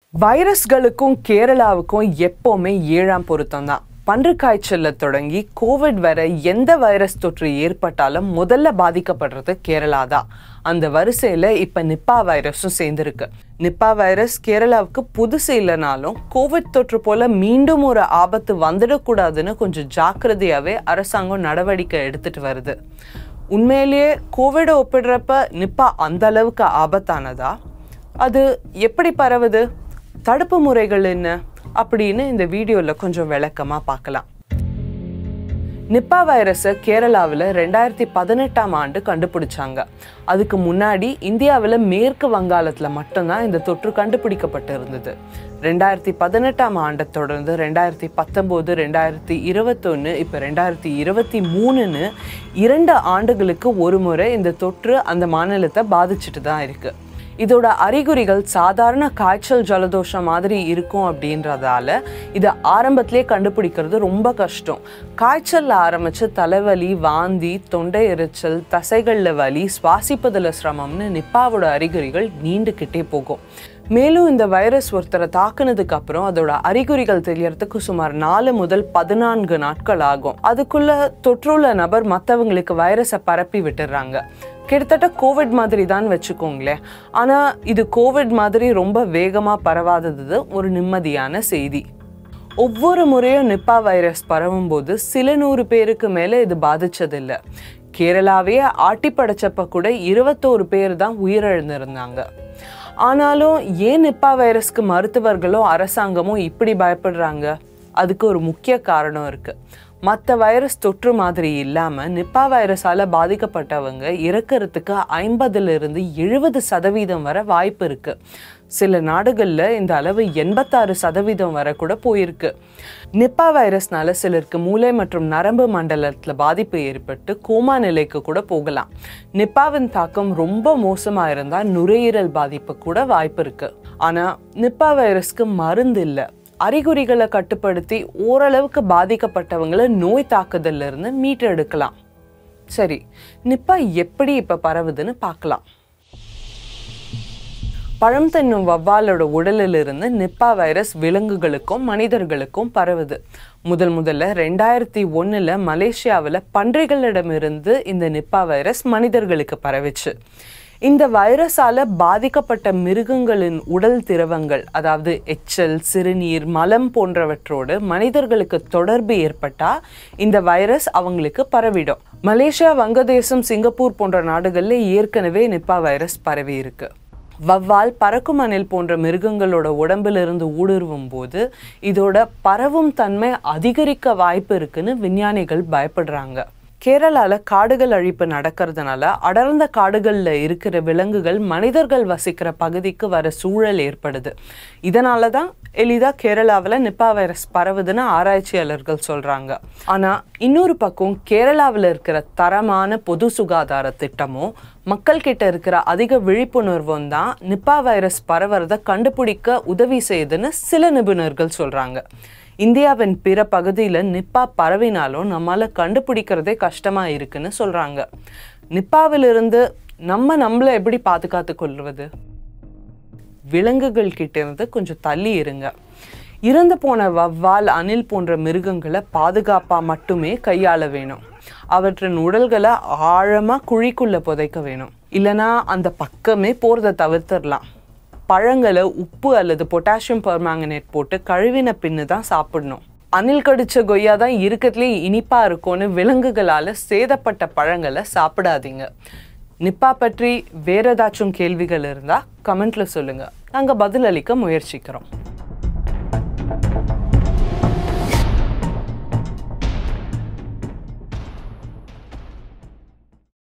வைரஸ்களுக்கும் கேரளாவுக்கும் எப்போவுமே ஏழாம் பொருத்தம் தான் பன்று காய்ச்சல்ல தொடங்கி கோவிட் வரை எந்த வைரஸ் தொற்று ஏற்பட்டாலும் முதல்ல பாதிக்கப்படுறது கேரளா தான் அந்த வரிசையில் இப்போ நிப்பா வைரஸும் சேர்ந்துருக்கு நிப்பா வைரஸ் கேரளாவுக்கு புதுசு இல்லைனாலும் கோவிட் தொற்று போல மீண்டும் ஒரு ஆபத்து வந்துடக்கூடாதுன்னு கொஞ்சம் ஜாக்கிரதையாகவே அரசாங்கம் நடவடிக்கை எடுத்துட்டு வருது உண்மையிலேயே கோவிடை ஒப்பிடுறப்ப நிப்பா அந்த அளவுக்கு ஆபத்தானதா அது எப்படி பரவுது தடுப்பு முறைகள் என்ன அப்படின்னு இந்த வீடியோவில் கொஞ்சம் விளக்கமாக பார்க்கலாம் நிப்பா வைரஸை கேரளாவில் ரெண்டாயிரத்தி பதினெட்டாம் ஆண்டு கண்டுபிடிச்சாங்க அதுக்கு முன்னாடி இந்தியாவில் மேற்கு வங்காளத்தில் மட்டும்தான் இந்த தொற்று கண்டுபிடிக்கப்பட்டு இருந்தது ரெண்டாயிரத்தி பதினெட்டாம் ஆண்டை தொடர்ந்து ரெண்டாயிரத்தி பத்தொம்போது ரெண்டாயிரத்தி இருபத்தொன்று இப்போ ரெண்டாயிரத்தி இருபத்தி மூணுன்னு இரண்டு ஆண்டுகளுக்கு ஒரு முறை இந்த தொற்று அந்த மாநிலத்தை பாதிச்சுட்டு தான் இருக்குது இதோட அறிகுறிகள் சாதாரண காய்ச்சல் ஜலதோஷம் மாதிரி இருக்கும் அப்படின்றதால இதை ஆரம்பத்திலே கண்டுபிடிக்கிறது ரொம்ப கஷ்டம் காய்ச்சல்ல ஆரம்பிச்சு தலைவலி வாந்தி தொண்டை எரிச்சல் தசைகளில் வலி சுவாசிப்பதில் சிரமம்னு நிப்பாவோட அறிகுறிகள் நீண்டுக்கிட்டே போகும் மேலும் இந்த வைரஸ் ஒருத்தரை தாக்குனதுக்கு அப்புறம் அதோட அறிகுறிகள் தெரியறதுக்கு சுமார் நாலு முதல் பதினான்கு நாட்கள் ஆகும் அதுக்குள்ள தொற்றுள்ள நபர் மற்றவங்களுக்கு வைரஸை பரப்பி விட்டுறாங்க கிட்டத்தட்ட கோவிட் மாதிரி தான் வச்சுக்கோங்களேன் ஆனால் இது கோவிட் மாதிரி ரொம்ப வேகமாக பரவாதது ஒரு நிம்மதியான செய்தி ஒவ்வொரு முறையும் நிப்பா வைரஸ் பரவும் போது சில நூறு பேருக்கு மேலே இது பாதிச்சதில்லை கேரளாவே ஆட்டி படைச்சப்ப கூட இருபத்தோரு பேர் தான் உயிரிழந்திருந்தாங்க ஆனாலும் ஏன் நிப்பா வைரஸ்க்கு மருத்துவர்களோ அரசாங்கமோ இப்படி பயப்படுறாங்க அதுக்கு ஒரு முக்கிய காரணம் இருக்கு மற்ற வைரஸ் தொற்று மாதிரி இல்லாமல் நிப்பா வைரஸால் பாதிக்கப்பட்டவங்க இறக்கிறதுக்கு ஐம்பதுலேருந்து எழுபது சதவீதம் வரை வாய்ப்பு இருக்கு சில நாடுகளில் இந்த அளவு எண்பத்தாறு சதவீதம் வரை கூட போயிருக்கு நிப்பா வைரஸ்னால சிலருக்கு மூளை மற்றும் நரம்பு மண்டலத்தில் பாதிப்பு ஏற்பட்டு கோமா நிலைக்கு கூட போகலாம் நிப்பாவின் தாக்கம் ரொம்ப மோசமாக இருந்தால் நுரையீரல் பாதிப்பு கூட வாய்ப்பு இருக்கு ஆனால் நிப்பா வைரஸ்க்கு மருந்து இல்லை அறிகுறிகளை கட்டுப்படுத்தி ஓரளவுக்கு பாதிக்கப்பட்டவங்களை நோய் தாக்குதல்ல இருந்து மீட்டெடுக்கலாம் சரி நிப்பா எப்படி இப்ப பரவுதுன்னு பார்க்கலாம் பழம் தன்னும் வவ்வாலோட உடலிலிருந்து நிப்பா வைரஸ் விலங்குகளுக்கும் மனிதர்களுக்கும் பரவுது முதல் முதல்ல ரெண்டாயிரத்தி ஒன்றில் மலேசியாவில் பன்றிகளிடமிருந்து இந்த நிப்பா வைரஸ் மனிதர்களுக்கு பரவிச்சு இந்த வைரஸால பாதிக்கப்பட்ட மிருகங்களின் உடல் திரவங்கள் அதாவது எச்சல் சிறுநீர் மலம் போன்றவற்றோடு மனிதர்களுக்கு தொடர்பு ஏற்பட்டா இந்த வைரஸ் அவங்களுக்கு பரவிடும் மலேசியா வங்கதேசம் சிங்கப்பூர் போன்ற நாடுகளில் ஏற்கனவே நிப்பா வைரஸ் பரவி இருக்கு வவ்வால் பறக்கும் அணில் போன்ற மிருகங்களோட உடம்பிலிருந்து ஊடுருவும் போது இதோட பரவும் தன்மை அதிகரிக்க வாய்ப்பு இருக்குன்னு விஞ்ஞானிகள் பயப்படுறாங்க கேரளால காடுகள் அழிப்பு நடக்கிறதுனால அடர்ந்த காடுகளில் இருக்கிற விலங்குகள் மனிதர்கள் வசிக்கிற பகுதிக்கு வர சூழல் ஏற்படுது இதனால தான் எளிதாக கேரளாவில் நிப்பா வைரஸ் பரவுதுன்னு ஆராய்ச்சியாளர்கள் சொல்கிறாங்க ஆனால் இன்னொரு பக்கம் கேரளாவில் இருக்கிற தரமான பொது சுகாதார திட்டமும் மக்கள்கிட்ட இருக்கிற அதிக விழிப்புணர்வும் தான் நிப்பா வைரஸ் பரவுறதை கண்டுபிடிக்க உதவி செய்யுதுன்னு சில நிபுணர்கள் சொல்கிறாங்க இந்தியாவின் பிற பகுதியில் நிப்பா பரவினாலும் நம்மளால் கண்டுபிடிக்கிறதே கஷ்டமாக இருக்குன்னு சொல்கிறாங்க நிப்பாவிலிருந்து நம்ம நம்மளை எப்படி பாதுகாத்து கொள்வது விலங்குகள் கிட்ட இருந்து கொஞ்சம் தள்ளி இருங்க இறந்து போன வவ்வால் அணில் போன்ற மிருகங்களை பாதுகாப்பாக மட்டுமே கையாள வேணும் அவற்றின் உடல்களை ஆழமாக குழிக்குள்ளே புதைக்க வேணும் இல்லைனா அந்த பக்கமே போகிறத தவிர்த்திடலாம் பழங்களை உப்பு அல்லது பொட்டாசியம் பெர்மாங்கனேட் போட்டு கழுவின பின்னு தான் சாப்பிடணும் அணில் கடிச்ச கொய்யா தான் இருக்கிறதுலே இனிப்பா இருக்கும்னு விலங்குகளால் சேதப்பட்ட பழங்களை சாப்பிடாதீங்க நிப்பா பற்றி வேற ஏதாச்சும் கேள்விகள் இருந்தால் கமெண்ட்ல சொல்லுங்க நாங்கள் பதிலளிக்க முயற்சிக்கிறோம்